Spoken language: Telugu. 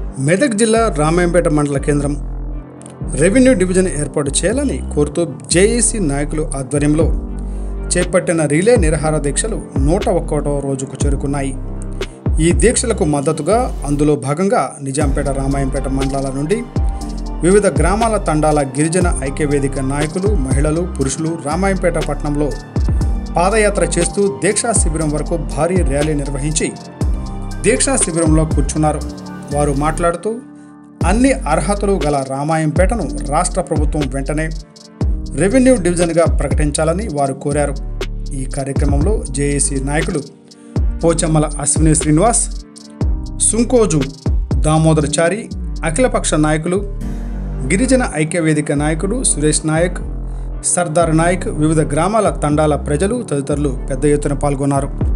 మెదక్ జిల్లా రామాయంపేట మండల కేంద్రం రెవెన్యూ డివిజన్ ఏర్పాటు చేయాలని కోరుతూ జేఏసీ నాయకులు ఆధ్వర్యంలో చేపట్టిన రిలే నిరాహార దీక్షలు నూట ఒక్కటవ రోజుకు చేరుకున్నాయి ఈ దీక్షలకు మద్దతుగా అందులో భాగంగా నిజాంపేట రామాయంపేట మండలాల నుండి వివిధ గ్రామాల తండాల గిరిజన ఐక్యవేదిక నాయకులు మహిళలు పురుషులు రామాయంపేట పట్టణంలో పాదయాత్ర చేస్తూ దీక్షా శిబిరం వరకు భారీ ర్యాలీ నిర్వహించి దీక్షా శిబిరంలో కూర్చున్నారు వారు మాట్లాడుతూ అన్ని అర్హతలు గల రామాయంపేటను రాష్ట్ర ప్రభుత్వం వెంటనే రెవెన్యూ డివిజన్గా ప్రకటించాలని వారు కోరారు ఈ కార్యక్రమంలో జేఏసీ నాయకులు పోచమ్మల అశ్విని శ్రీనివాస్ సుంకోజు దామోదరచారి అఖిలపక్ష నాయకులు గిరిజన ఐక్యవేదిక నాయకుడు సురేష్ నాయక్ సర్దార్ నాయక్ వివిధ గ్రామాల తండాల ప్రజలు తదితరులు పెద్ద ఎత్తున పాల్గొన్నారు